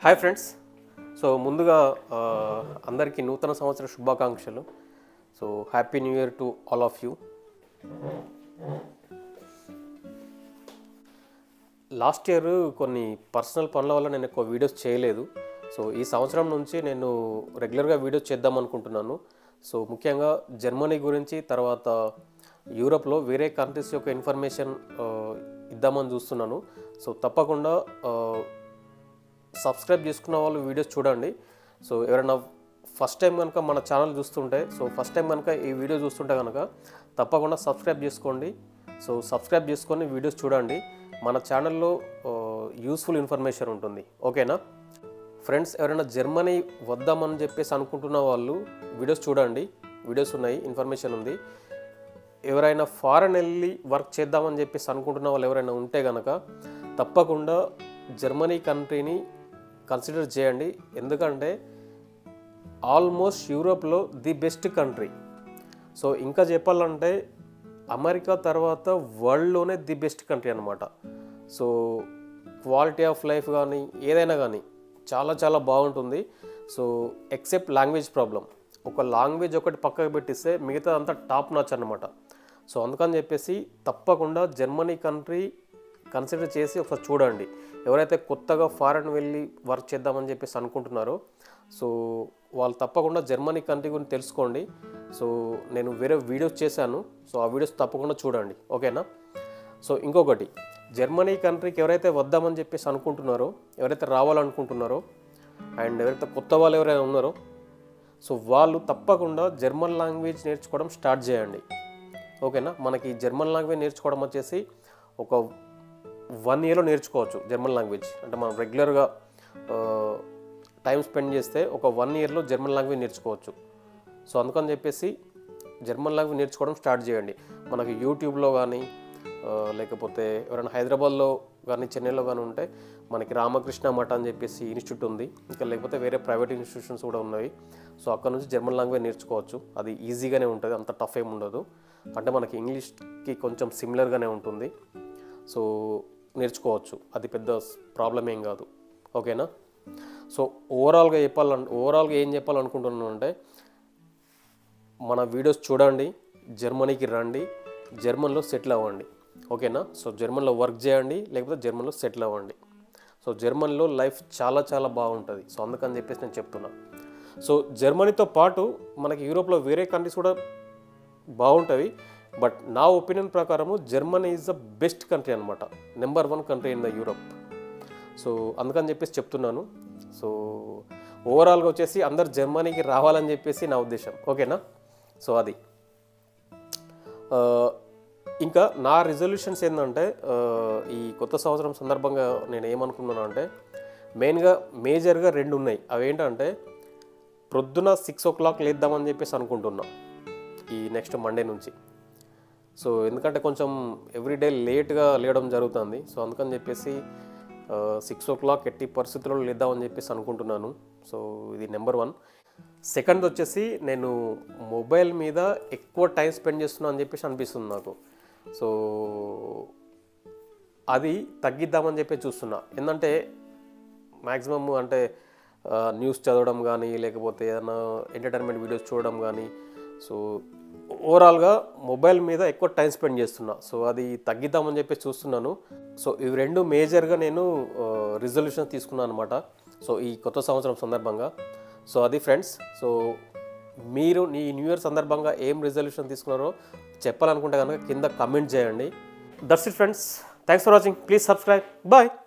hi friends so ముందుగా ఆ, అందరికీ నూతన సంవత్సర శుభాకాంక్షలు so happy new year to all of you last year కొన్ని పర్సనల్ పనుల వల్ల నేను ఎక్కువ వీడియోస్ చేయలేదు సో ఈ సంవత్సరం నుంచి నేను రెగ్యులర్గా వీడియోస్ చేద్దాం అనుకుంటున్నాను సో ముఖ్యంగా జర్మనీ గురించి తర్వాత యూరోప్లో వేరే కంట్రీస్ యొక్క ఇన్ఫర్మేషన్ ఆ, ఇద్దామని చూస్తున్నాను సో తప్పకుండా ఆ, సబ్స్క్రైబ్ చేసుకున్న వాళ్ళు వీడియోస్ చూడండి సో ఎవరైనా ఫస్ట్ టైం కనుక మన ఛానల్ చూస్తుంటే సో ఫస్ట్ టైం కనుక ఈ వీడియో చూస్తుంటే కనుక తప్పకుండా సబ్స్క్రైబ్ చేసుకోండి సో సబ్స్క్రైబ్ చేసుకొని వీడియోస్ చూడండి మన ఛానల్లో యూస్ఫుల్ ఇన్ఫర్మేషన్ ఉంటుంది ఓకేనా ఫ్రెండ్స్ ఎవరైనా జర్మనీ వద్దామని చెప్పేసి అనుకుంటున్న వాళ్ళు వీడియోస్ చూడండి వీడియోస్ ఉన్నాయి ఇన్ఫర్మేషన్ ఉంది ఎవరైనా ఫారెన్ వెళ్ళి వర్క్ చేద్దామని చెప్పేసి అనుకుంటున్న వాళ్ళు ఎవరైనా ఉంటే కనుక తప్పకుండా జర్మనీ కంట్రీని కన్సిడర్ చేయండి ఎందుకంటే ఆల్మోస్ట్ యూరోప్లో ది బెస్ట్ కంట్రీ సో ఇంకా చెప్పాలంటే అమెరికా తర్వాత వరల్డ్లోనే ది బెస్ట్ కంట్రీ అనమాట సో క్వాలిటీ ఆఫ్ లైఫ్ కానీ ఏదైనా కానీ చాలా చాలా బాగుంటుంది సో ఎక్సెప్ట్ లాంగ్వేజ్ ప్రాబ్లం ఒక లాంగ్వేజ్ ఒకటి పక్కకు పెట్టిస్తే మిగతా అంతా టాప్ నాచ్ అనమాట సో అందుకని చెప్పేసి తప్పకుండా జర్మనీ కంట్రీ కన్సిడర్ చేసి ఒకసారి చూడండి ఎవరైతే కొత్తగా ఫారెన్ వెళ్ళి వర్క్ చేద్దామని చెప్పేసి అనుకుంటున్నారో సో వాళ్ళు తప్పకుండా జర్మనీ కంట్రీ గురించి తెలుసుకోండి సో నేను వేరే వీడియోస్ చేశాను సో ఆ వీడియోస్ తప్పకుండా చూడండి ఓకేనా సో ఇంకొకటి జర్మనీ కంట్రీకి ఎవరైతే వద్దామని చెప్పేసి అనుకుంటున్నారో ఎవరైతే రావాలనుకుంటున్నారో అండ్ ఎవరైతే కొత్త వాళ్ళు ఎవరైనా ఉన్నారో సో వాళ్ళు తప్పకుండా జర్మన్ లాంగ్వేజ్ నేర్చుకోవడం స్టార్ట్ చేయండి ఓకేనా మనకి జర్మన్ లాంగ్వేజ్ నేర్చుకోవడం వచ్చేసి ఒక వన్ ఇయర్లో నేర్చుకోవచ్చు జర్మన్ లాంగ్వేజ్ అంటే మనం రెగ్యులర్గా టైం స్పెండ్ చేస్తే ఒక వన్ ఇయర్లో జర్మన్ లాంగ్వేజ్ నేర్చుకోవచ్చు సో అందుకని చెప్పేసి జర్మన్ లాంగ్వేజ్ నేర్చుకోవడం స్టార్ట్ చేయండి మనకి యూట్యూబ్లో కానీ ఆ, లేకపోతే ఎవరైనా హైదరాబాద్లో కానీ చెన్నైలో కానీ ఉంటే మనకి రామకృష్ణ మఠ అని చెప్పేసి ఇన్స్టిట్యూట్ ఉంది ఇంకా లేకపోతే వేరే ప్రైవేట్ ఇన్స్టిట్యూషన్స్ కూడా ఉన్నాయి సో అక్కడ నుంచి జర్మన్ లాంగ్వేజ్ నేర్చుకోవచ్చు అది ఈజీగానే ఉంటుంది అంత టఫ్ ఏమి ఉండదు అంటే మనకి ఇంగ్లీష్కి కొంచెం సిమిలర్గానే ఉంటుంది సో నేర్చుకోవచ్చు అది పెద్ద ప్రాబ్లం ఏం కాదు ఓకేనా సో ఓవరాల్గా చెప్పాలంటే ఓవరాల్గా ఏం చెప్పాలనుకుంటున్నాను అంటే మన వీడియోస్ చూడండి జర్మనీకి రండి జర్మన్లో సెటిల్ అవ్వండి ఓకేనా సో జర్మన్లో వర్క్ చేయండి లేకపోతే జర్మన్లో సెటిల్ అవ్వండి సో జర్మన్లో లైఫ్ చాలా చాలా బాగుంటుంది సో అందుకని చెప్పేసి నేను చెప్తున్నా సో జర్మనీతో పాటు మనకి యూరోప్లో వేరే కంట్రీస్ కూడా బాగుంటుంది బట్ నా ఒపీనియన్ ప్రకారము Germany is the best country అనమాట number one country in the Europe so అందుకని చెప్పేసి చెప్తున్నాను సో ఓవరాల్గా వచ్చేసి అందరు జర్మనీకి రావాలని చెప్పేసి నా ఉద్దేశం ఓకేనా సో అది ఆ, ఇంకా నా రిజల్యూషన్స్ ఏంటంటే ఆ, ఈ కొత్త సంవత్సరం సందర్భంగా నేను ఏమనుకున్నాను అంటే మెయిన్గా మేజర్గా రెండు ఉన్నాయి అవి ఏంటంటే ప్రొద్దున సిక్స్ ఓ క్లాక్ లేద్దామని చెప్పేసి అనుకుంటున్నా ఈ నెక్స్ట్ మండే నుంచి సో ఎందుకంటే కొంచెం ఎవ్రీడే లేట్గా లేయడం జరుగుతుంది సో అందుకని చెప్పేసి సిక్స్ ఓ క్లాక్ ఎట్టి పరిస్థితుల్లో లేద్దామని చెప్పేసి అనుకుంటున్నాను సో ఇది నెంబర్ వన్ సెకండ్ వచ్చేసి నేను మొబైల్ మీద ఎక్కువ టైం స్పెండ్ చేస్తున్నాను అని చెప్పేసి అనిపిస్తుంది నాకు సో అది తగ్గిద్దామని చెప్పి చూస్తున్నా ఏంటంటే మ్యాక్సిమమ్ అంటే ఆ, న్యూస్ చదవడం కానీ లేకపోతే ఏదైనా ఎంటర్టైన్మెంట్ వీడియోస్ చూడడం కానీ సో ఓవరాల్గా మొబైల్ మీద ఎక్కువ టైం స్పెండ్ చేస్తున్నా సో అది తగ్గిద్దామని చెప్పి చూస్తున్నాను సో ఇవి రెండు మేజర్గా నేను రిజల్యూషన్ తీసుకున్నాను అనమాట సో ఈ కొత్త సంవత్సరం సందర్భంగా సో అది ఫ్రెండ్స్ సో మీరు ఈ న్యూ ఇయర్ సందర్భంగా ఏం రిజల్యూషన్ తీసుకున్నారో చెప్పాలనుకుంటే కనుక కింద కమెంట్ చేయండి that's it friends thanks for watching please subscribe bye